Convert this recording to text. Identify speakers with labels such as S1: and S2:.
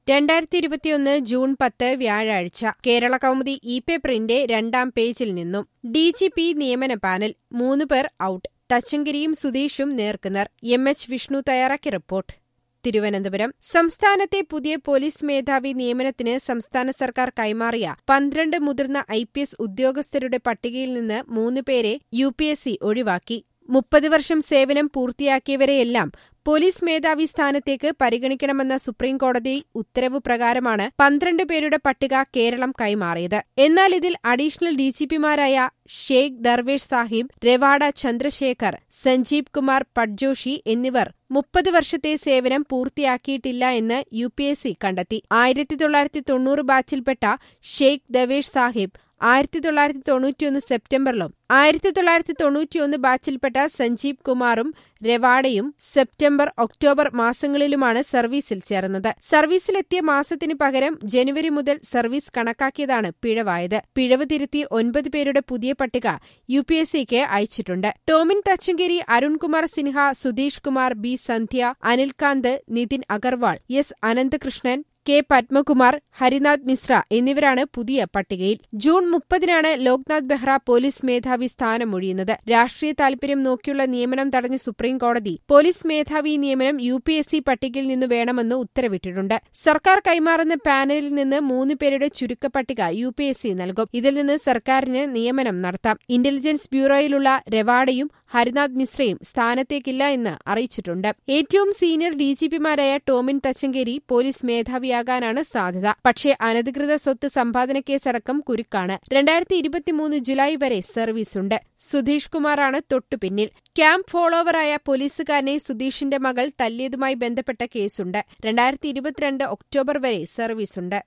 S1: രണ്ടായിരത്തി ഇരുപത്തിയൊന്ന് ജൂൺ പത്ത് വ്യാഴാഴ്ച കേരള കൗമുദി ഇ പേപ്പറിന്റെ രണ്ടാം പേജിൽ നിന്നും ഡി ജി പി നിയമന പാനൽ മൂന്ന് പേർ ഔട്ട് തച്ചങ്കരിയും സുധീഷും നേർക്കുനർ എം എച്ച് വിഷ്ണു തയ്യാറാക്കിയ റിപ്പോർട്ട് തിരുവനന്തപുരം സംസ്ഥാനത്തെ പുതിയ പോലീസ് മേധാവി നിയമനത്തിന് സംസ്ഥാന സർക്കാർ കൈമാറിയ പന്ത്രണ്ട് മുതിർന്ന ഐ പി എസ് ഉദ്യോഗസ്ഥരുടെ പട്ടികയിൽ നിന്ന് മൂന്ന് പേരെ യു പി എസ് സി ഒഴിവാക്കി മുപ്പത് വർഷം സേവനം പൂർത്തിയാക്കിയവരെയെല്ലാം പോലീസ് മേധാവി സ്ഥാനത്തേക്ക് പരിഗണിക്കണമെന്ന സുപ്രീംകോടതി ഉത്തരവ് പ്രകാരമാണ് പന്ത്രണ്ട് പേരുടെ പട്ടിക കേരളം കൈമാറിയത് എന്നാൽ ഇതിൽ അഡീഷണൽ ഡിജിപിമാരായ ഷെയ്ഖ് ദർവേഷ് സാഹിബ് രവാഡ ചന്ദ്രശേഖർ സഞ്ജീവ് കുമാർ പട്ജോഷി എന്നിവർ മുപ്പത് വർഷത്തെ സേവനം പൂർത്തിയാക്കിയിട്ടില്ല എന്ന് യു പി എസ് സി കണ്ടെത്തി ആയിരത്തി തൊള്ളായിരത്തി തൊണ്ണൂറ് ബാച്ചിൽപ്പെട്ട ഷെയ്ഖ് ദവേഷ് സാഹിബ് ആയിരത്തി തൊള്ളായിരത്തി തൊണ്ണൂറ്റിയൊന്ന് സെപ്റ്റംബറിലും ആയിരത്തി തൊള്ളായിരത്തി തൊണ്ണൂറ്റിയൊന്ന് ബാച്ചിൽപ്പെട്ട സഞ്ജീവ് കുമാറും രവാഡയും സെപ്റ്റംബർ ഒക്ടോബർ മാസങ്ങളിലുമാണ് സർവീസിൽ ചേർന്നത് സർവീസിലെത്തിയ മാസത്തിന് പകരം ജനുവരി മുതൽ സർവീസ് കണക്കാക്കിയതാണ് പിഴവായത് പിഴവ് തിരുത്തി ഒൻപത് പേരുടെ പുതിയ പട്ടിക യു പി എസ് സിക്ക് അയച്ചിട്ടുണ്ട് Tomin Thachankary Arunkumar Sinha Sudheesh Kumar B Sandhya Anilkant Nitin Agarwal S Ananthakrishnan K Padmakumar Harinath Mishra എന്നിവരാണ് പുതിയ പട്ടികയിൽ ജൂൺ മുപ്പതിനാണ് ലോക്നാഥ് ബെഹ്റ പോലീസ് മേധാവി സ്ഥാനമൊഴിയുന്നത് രാഷ്ട്രീയ താൽപര്യം നോക്കിയുള്ള നിയമനം തടഞ്ഞ സുപ്രീംകോടതി പോലീസ് മേധാവി നിയമനം യു പി എസ് സി പട്ടികയിൽ നിന്ന് വേണമെന്ന് ഉത്തരവിട്ടിട്ടുണ്ട് സർക്കാർ കൈമാറുന്ന പാനലിൽ നിന്ന് മൂന്ന് പേരുടെ ചുരുക്കപ്പട്ടിക യു പി എസ് സി നൽകും ഇതിൽ നിന്ന് സർക്കാരിന് നിയമനം നടത്താം ഇന്റലിജൻസ് ബ്യൂറോയിലുള്ള രവാഡയും ഹരിനാഥ് മിശ്രയും സ്ഥാനത്തേക്കില്ല എന്ന് അറിയിച്ചിട്ടുണ്ട് ഏറ്റവും സീനിയർ ഡിജിപിമാരായ ടോമിൻ തച്ചങ്കേരി പോലീസ് മേധാവിയാകാനാണ് സാധ്യത പക്ഷേ അനധികൃത സ്വത്ത് സമ്പാദന കേസടക്കം കുരുക്കാണ് രണ്ടായിരത്തി ഇരുപത്തിമൂന്ന് ജുലൈ വരെ സർവീസുണ്ട് സുധീഷ് കുമാറാണ് തൊട്ടുപിന്നിൽ ക്യാമ്പ് ഫോളോവറായ പോലീസുകാരനെ സുധീഷിന്റെ മകൾ തല്ലിയതുമായി ബന്ധപ്പെട്ട കേസുണ്ട് രണ്ടായിരത്തി ഇരുപത്തിരണ്ട് ഒക്ടോബർ വരെ സർവീസുണ്ട്